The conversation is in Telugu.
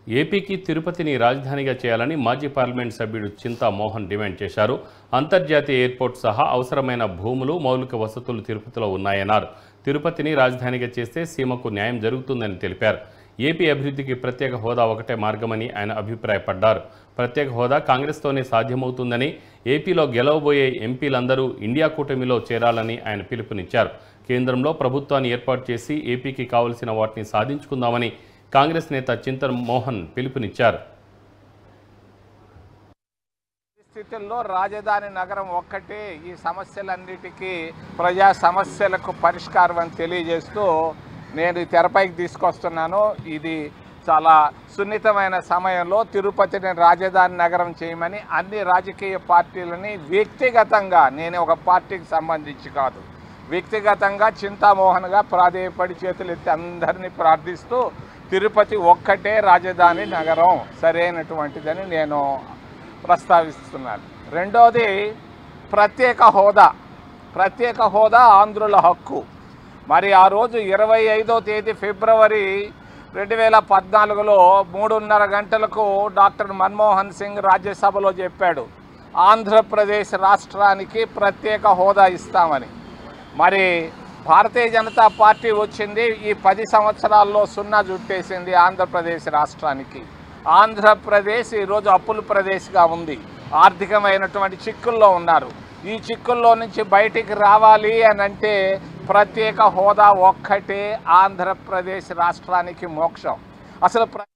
ఏపీకి తిరుపతిని రాజధానిగా చేయాలని మాజీ పార్లమెంట్ సభ్యుడు చింతా మోహన్ డిమాండ్ చేశారు అంతర్జాతీయ ఎయిర్పోర్ట్ సహా అవసరమైన భూములు మౌలిక వసతులు తిరుపతిలో ఉన్నాయన్నారు తిరుపతిని రాజధానిగా చేస్తే సీమకు న్యాయం జరుగుతుందని తెలిపారు ఏపీ అభివృద్ధికి ప్రత్యేక హోదా ఒకటే మార్గమని ఆయన అభిప్రాయపడ్డారు ప్రత్యేక హోదా కాంగ్రెస్తోనే సాధ్యమవుతుందని ఏపీలో గెలవబోయే ఎంపీలందరూ ఇండియా కూటమిలో చేరాలని ఆయన పిలుపునిచ్చారు కేంద్రంలో ప్రభుత్వాన్ని ఏర్పాటు చేసి ఏపీకి కావలసిన వాటిని సాధించుకుందామని కాంగ్రెస్ నేత చింతన్ మోహన్ పిలుపునిచ్చారు పరిస్థితుల్లో రాజధాని నగరం ఒక్కటే ఈ సమస్యలన్నిటికీ ప్రజా సమస్యలకు పరిష్కారం అని తెలియజేస్తూ నేను ఈ తెరపైకి తీసుకొస్తున్నాను ఇది చాలా సున్నితమైన సమయంలో తిరుపతిని రాజధాని నగరం చేయమని అన్ని రాజకీయ పార్టీలని వ్యక్తిగతంగా నేను ఒక పార్టీకి సంబంధించి కాదు వ్యక్తిగతంగా చింతామోహన్గా ప్రాధేయపడి చేతులు ఎత్తి అందరినీ ప్రార్థిస్తూ తిరుపతి ఒక్కటే రాజధాని నగరం సరైనటువంటిదని నేను ప్రస్తావిస్తున్నాను రెండోది ప్రత్యేక హోదా ప్రత్యేక హోదా ఆంధ్రుల హక్కు మరి ఆ రోజు ఇరవై ఐదో తేదీ ఫిబ్రవరి రెండు వేల పద్నాలుగులో మూడున్నర గంటలకు డాక్టర్ మన్మోహన్ సింగ్ రాజ్యసభలో చెప్పాడు ఆంధ్రప్రదేశ్ రాష్ట్రానికి ప్రత్యేక హోదా ఇస్తామని మరి భారతీయ జనతా పార్టీ వచ్చింది ఈ పది సంవత్సరాల్లో సున్నా జుట్టేసింది ఆంధ్రప్రదేశ్ రాష్ట్రానికి ఆంధ్రప్రదేశ్ ఈరోజు అప్పుల ప్రదేశ్గా ఉంది ఆర్థికమైనటువంటి చిక్కుల్లో ఉన్నారు ఈ చిక్కుల్లో నుంచి బయటికి రావాలి అని అంటే ప్రత్యేక హోదా ఒక్కటే ఆంధ్రప్రదేశ్ రాష్ట్రానికి మోక్షం అసలు ప్ర